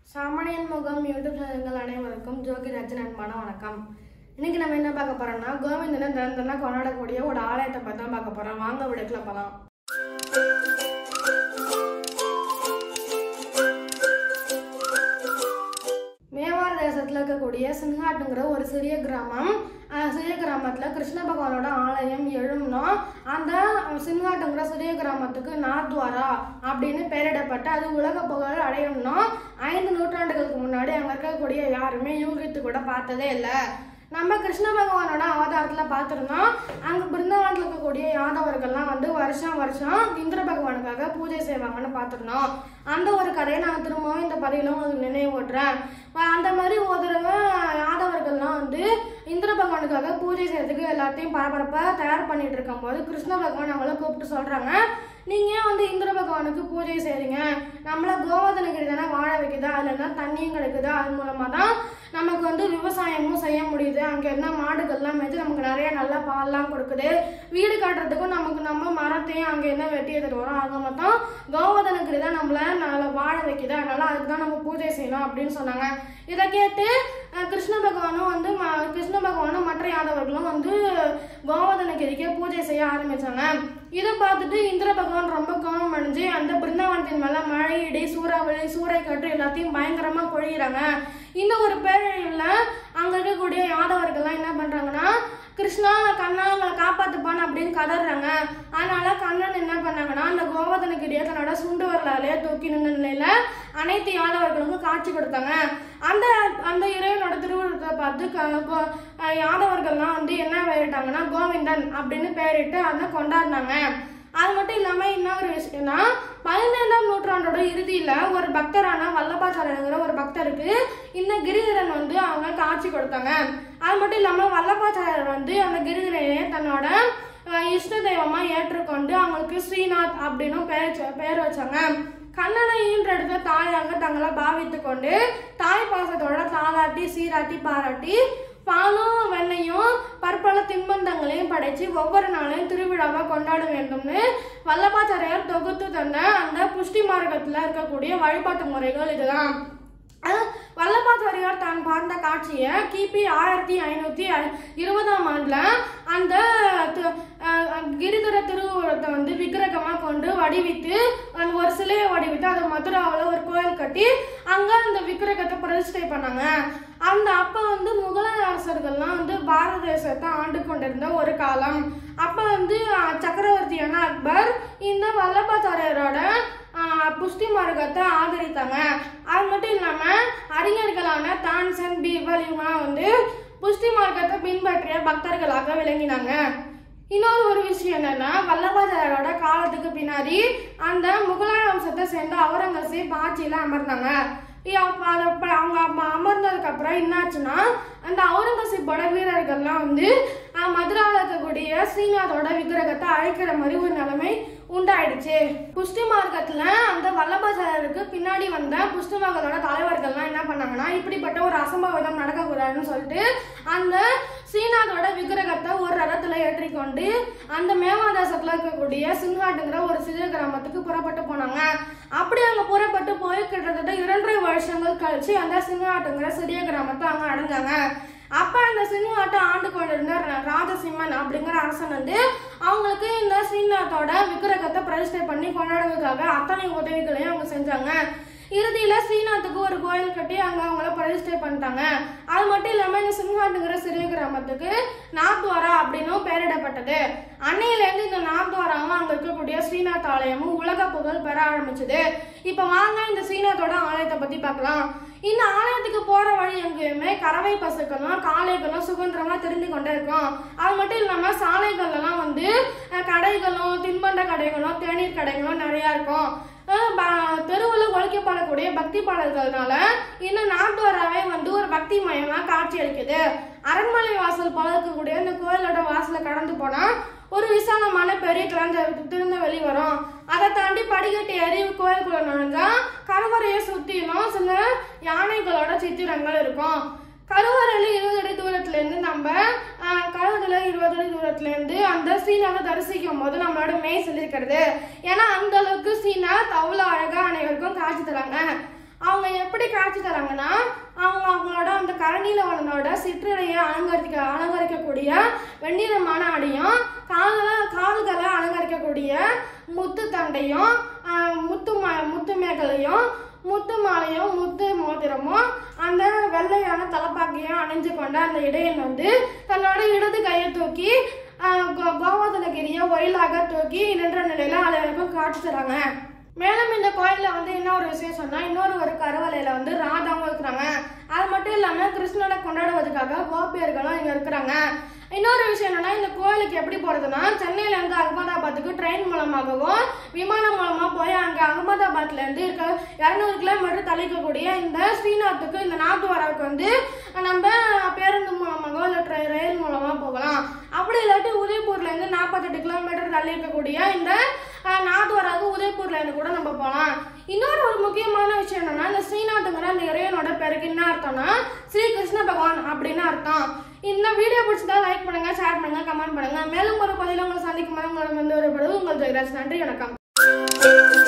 சாமானியன் முகம் யூடியூப் சேனல்கள் அனைவருக்கும் ஜோகிராஜன் அன்பான வணக்கம் இன்னைக்கு நம்ம என்ன பார்க்க போறோம்னா கோவிந்தனை தினம் தினம் கொண்டாடக்கூடிய ஒரு ஆலயத்தை பற்றி தான் பார்க்க போறோம் வாங்க விடுக்கல போகலாம் மேவார் தேசத்தில் இருக்கக்கூடிய சின்ஹாட்டுங்கிற ஒரு சிறிய கிராமம் அஹ் சிறிய கிராமத்தில் கிருஷ்ண பகவானோட ஆலயம் எழும்னோம் அந்த சின்ஹாட்டுங்கிற சிறிய கிராமத்துக்கு நாத்வாரா அப்படின்னு பெயரிடப்பட்டு அது உலக புகழ் அடையணும்னா ஐந்து நூற்றாண்டுகளுக்கு முன்னாடி அங்கே இருக்கக்கூடிய யாருமே யூகித்து கூட பார்த்ததே இல்லை நம்ம கிருஷ்ண பகவானோட அவதாரத்தில் பார்த்துருந்தோம் அங்கே பிருந்தாவனத்தில் இருக்கக்கூடிய யாதவர்கள்லாம் வந்து வருஷம் வருஷம் இந்திர பகவானுக்காக பூஜை செய்வாங்கன்னு பார்த்துருந்தோம் அந்த ஒரு கதையை நான் திரும்பவும் இந்த பதிவில் உங்களுக்கு நினைவூட்டுறேன் அஹ் அந்த மாதிரி ஒரு தடவை யாதவர்கள்லாம் வந்து இந்திர பகவானுக்காக பூஜை செய்யறதுக்கு எல்லாத்தையும் பரபரப்பாக தயார் பண்ணிட்டு இருக்கும்போது கிருஷ்ண பகவான் அவங்கள கூப்பிட்டு சொல்கிறாங்க நீங்கள் ஏன் வந்து இந்திர பகவானுக்கு பூஜை செய்கிறீங்க நம்மள கோவர்தனகிரி தானே வாழ வைக்குதா அதில் தான் தண்ணியும் கிடைக்குதா அது மூலமாக தான் நமக்கு வந்து விவசாயமும் செய்ய முடியுது அங்கே என்ன மாடுகள்லாம் மேய்ச்சி நமக்கு நிறைய நல்ல பால்லாம் கொடுக்குது வீடு கட்டுறதுக்கும் நமக்கு நம்ம மரத்தையும் அங்கே என்ன வெட்டி எடுத்துட்டு வரோம் ஆக மொத்தம் கோவர்தனகிரி தான் நம்மள நல்லா வாழ வைக்குது அதனால அதுக்கு தான் நம்ம பூஜை செய்யணும் அப்படின்னு சொன்னாங்க இதை கேட்டு அஹ், கிருஷ்ண பகவானும் வந்து ம- கிருஷ்ண பகவானும் மற்ற யாதவர்களும் வந்து கோவர்தனகிரிக்கு பூஜை செய்ய ஆரம்பிச்சாங்க இதை பார்த்துட்டு இந்திர பகவான் ரொம்ப கோபம் அடைஞ்சு அந்த பிருந்தாவனத்தின் மேல மழை இடி சூறாவளி சூறை காற்று எல்லாத்தையும் பயங்கரமா பொழிகிறாங்க இந்த ஒரு பேரழிவுல அங்க இருக்கக்கூடிய யாதவர்கள்லாம் என்ன பண்றாங்கன்னா கிருஷ்ணா கண்ணா உங்களை காப்பாத்துப்பான் அப்படின்னு கதறாங்க அதனால கண்ணன் என்ன பண்ணாங்கன்னா அந்த கோவர்தனகிரியை தன்னோட சுண்டு வரலாலே தூக்கி நின்ற நிலையில அனைத்து யாதவர்களுக்கும் காட்சி கொடுத்தாங்க அந்த அந்த இறைவனோட திருவுருவத்தை பார்த்து க- கோ- அஹ் யாதவர்கள்லாம் வந்து என்ன பெயரிட்டாங்கன்னா கோவிந்தன் அப்படின்னு பெயரிட்டு அதை கொண்டாடினாங்க அது மட்டும் இல்லாம இன்னொரு விஷயம்னா பதினேழாம் நூற்றாண்டோட இறுதியில ஒரு பக்தரான வல்லபாச்சாரியங்கிற ஒரு பக்தருக்கு இந்த கிரிதரன் வந்து அவங்க காட்சி கொடுத்தாங்க அது மட்டும் இல்லாம வல்லபாச்சாரியர் வந்து அந்த கிரிதரனையே தன்னோட அஹ், இஷ்ட தெய்வமா ஏற்றுக்கொண்டு அவங்களுக்கு ஸ்ரீநாத் அப்படின்னு பெயர் வச்ச- பெயர் வச்சாங்க கண்ணனை ஈன்றெடுத்த தாயாக தங்களை பாவித்து கொண்டு தாய் பாசத்தோட தாளாட்டி சீராட்டி பாராட்டி பாலும் வெண்ணையும் பற்பல தின்பண்டங்களையும் படைச்சு ஒவ்வொரு நாளையும் திருவிழாவை கொண்டாட வேண்டும்னு வல்லபாச்சாரியார் தொகுத்து தந்த அந்த புஷ்டி மார்க்கத்தில் இருக்கக்கூடிய வழிபாட்டு முறைகள் இதுதான் அஹ் வல்லபாச்சாரியார் தான் பார்த்த காட்சியை கிபி ஆயிரத்தி ஐநூத்தி ஐ- இருபதாம் ஆண்டுல அந்த தி- அஹ் கிரிதர திருவுருவத்தை வந்து விக்கிரகமா கொண்டு வடிவித்து அந்த ஒரு சிலையை வடிவித்து அது மதுராவில் ஒரு கோயில் கட்டி அங்க அந்த விக்கிரகத்தை பிரதிஷ்டை பண்ணாங்க அந்த அப்ப வந்து முகலாய அரசர்கள்லாம் வந்து பாரத தேசத்தை ஆண்டு கொண்டிருந்த ஒரு காலம் அப்ப வந்து அஹ், சக்கரவர்த்தியான அக்பர் இந்த வல்லபாச்சாரியரோட ஆஹ் புஷ்டி மார்க்கத்தை ஆதரித்தாங்க அது மட்டும் இல்லாம அறிஞர்களான தான்சன் பீர்பல் இவங்கலாம் வந்து புஷ்டி மார்க்கத்தை பின்பற்றிய பக்தர்களாக விளங்கினாங்க இன்னொரு ஒரு விஷயம் என்னன்னா வல்லபாச்சாரியோட காலத்துக்கு பின்னாடி அந்த முகலாய வம்சத்தை சேர்ந்த அவுரங்கசீப் ஆட்சியில அமர்ந்தாங்க இ- அப்ப அது அப்ப அவங்க அம்ம- அமர்ந்ததுக்கு அப்புறம் என்னாச்சுன்னா அந்த அவுரங்கசீப்போட வீரர்கள்லாம் வந்து ஆஹ், மதுராவில் இருக்கக்கூடிய ஸ்ரீநாதோட விக்கிரகத்தை அழைக்கிற மாதிரி ஒரு நிலைமை உண்டாயிடுச்சு புஷ்டி மார்க்கத்துல அந்த வல்லபாச்சாரியருக்கு பின்னாடி வந்த புஷ்டி மார்க்கத்தோட தலைவர்கள்லாம் என்ன பண்ணாங்கன்னா இப்படிப்பட்ட ஒரு அசம்பாவிதம் நடக்கக்கூடாதுன்னு சொல்லிட்டு அந்த ஸ்ரீநாதோட விக்கிரகத்தை ஒரு ரதத்துல ஏற்றிக்கொண்டு அந்த மேவாதாசத்துல இருக்கக்கூடிய சின்ஹாட்டுங்கிற ஒரு சிறிய கிராமத்துக்கு புறப்பட்டு போனாங்க அப்படி அங்க புறப்பட்டு போய் கிட்டத்தட்ட இரண்டரை வருஷங்கள் கழிச்சு அந்த சின்ஹாட்டுங்கிற சிறிய கிராமத்தை அங்க அடைஞ்சாங்க அப்ப அந்த சின்ஹாட்டை ஆண்டு கொண்டிருந்த ர- ராஜசிம்மன் அப்படிங்கிற அரசன் வந்து அவங்களுக்கு இந்த ஸ்ரீநாத்தோட விக்கிரகத்தை பிரதிஷ்டை பண்ணி கொண்டாடுவதற்காக அத்தனை உதவிகளையும் அவங்க செஞ்சாங்க இறுதியில ஸ்ரீநாத்துக்கு ஒரு கோயில் கட்டி அங்க அவங்கள பிரதிஷ்டை பண்ணிட்டாங்க அது மட்டும் இல்லாம இந்த சின்ஹாட்டுங்கிற சிறிய கிராமத்துக்கு நாத்வாரா அப்படின்னும் பெயரிடப்பட்டது அன்னையிலேருந்து இந்த நாத்வாராவும் அங்க இருக்கக்கூடிய ஸ்ரீநாத் ஆலயமும் உலக புகழ் பெற ஆரம்பிச்சது இப்ப வாங்க இந்த ஸ்ரீநாத்தோட ஆலயத்தை பத்தி பார்க்கலாம் இந்த ஆலயத்துக்கு போற வழி எங்கேயுமே கறவை பசுக்களும் காளைகளும் சுதந்திரமா தெரிந்து கொண்டே இருக்கும் அது மட்டும் இல்லாம சாலைகள்லாம் வந்து அஹ், கடைகளும் தின்பண்ட கடைகளும் தேநீர் கடைகளும் நிறைய இருக்கும் தெருவில் ஒழிக்கப்படக்கூடிய பக்தி பாடல்கள்னால இந்த நாட்டுவராவே வந்து ஒரு பக்தி மயமா காட்சி அளிக்குது அரண்மனை வாசல் போல இருக்கக்கூடிய இந்த கோயிலோட வாசலை கடந்து போனா ஒரு விசாலமான பெரிய திறந்த திறந்த வெளி வரும் அதை தாண்டி படிக்கட்டு ஏறி கோயிலுக்குள்ள நுழைஞ்சா கருவறையை சுத்திலும் சில யானைகளோட சித்திரங்கள் இருக்கும் கருவறையில் இருபது அடி தூரத்துல இருந்து நம்ம ஆஹ், கருவறையில் இருபது அடி தூரத்துல இருந்து அந்த சீனாவை தரிசிக்கும் போது நம்மளோட மெய் சொல்லியிருக்கிறது ஏன்னா அந்த அளவுக்கு சீனா அவ்வளோ அழகா அனைவருக்கும் காட்சி தராங்க அவங்க எப்படி காட்சி தராங்கன்னா அவங்க அவங்களோட அந்த கரணியிலவனோட சிற்றறையை அலங்கரிக்க அலங்கரிக்கக்கூடிய வெண்ணிறமான அடியும் கால்களை கால்களை அலங்கரிக்கக்கூடிய முத்து தண்டையும் ஆஹ், முத்து மா முத்து மேகலையும் முத்து மாலையும் முத்து மோதிரமும் அந்த வெள்ளையான தலப்பாக்கையும் அணிஞ்சு கொண்ட அந்த இடையன் வந்து தன்னோட இடது கையை தூக்கி ஆஹ், கோ- கோவர்தனகிரியை ஒயிலாக தூக்கி நின்ற நிலையில அனைவருக்கும் காட்சி தராங்க மேலும் இந்த கோயில்ல வந்து என்ன ஒரு விஷயம் சொன்னா இன்னொரு ஒரு கருவறையில வந்து ராதாவும் இருக்கிறாங்க அது மட்டும் இல்லாம கிருஷ்ணனை கொண்டாடுவதற்காக கோபியர்களும் இங்க இருக்கிறாங்க இன்னொரு விஷயம் என்னன்னா இந்த கோயிலுக்கு எப்படி போறதுன்னா சென்னையில இருந்து அகமதாபாத்துக்கு ட்ரெயின் மூலமாகவும் விமானம் மூலமா போய் அங்க அகமதாபாத்ல இருந்து இருக்க இரநூறு கிலோமீட்டர் தள்ளிக்கக்கூடிய இந்த ஸ்ரீநாத்துக்கு இந்த நாத்துவாராவுக்கு வந்து நம்ம பேருந்து மூலமாகவோ இல்லை ட்ரை ரயில் மூலமா போகலாம் அப்படி இல்லாட்டி உதய்பூர்ல இருந்து நாற்பத்தெட்டு கிலோமீட்டர் தள்ளி இருக்கக்கூடிய இந்த அஹ், நாத்துவாராவுக்கு உதய்பூர்ல இருந்து கூட நம்ம போகலாம் இன்னொரு ஒரு முக்கியமான விஷயம் என்னன்னா இந்த ஸ்ரீநாத்துங்கிற அந்த இறைவனோட பேருக்கு என்ன அர்த்தம்னா ஸ்ரீ கிருஷ்ண பகவான் அப்படின்னு அர்த்தம் இந்த வீடியோ பிடிச்சதா லைக் பண்ணுங்க ஷேர் பண்ணுங்க கமெண்ட் பண்ணுங்க மேலும் ஒரு பதிவில் உங்களை சந்திக்கும் போது உங்களை வந்து ஒரு உங்கள் ஜெயராஜ் நன்றி வணக்கம்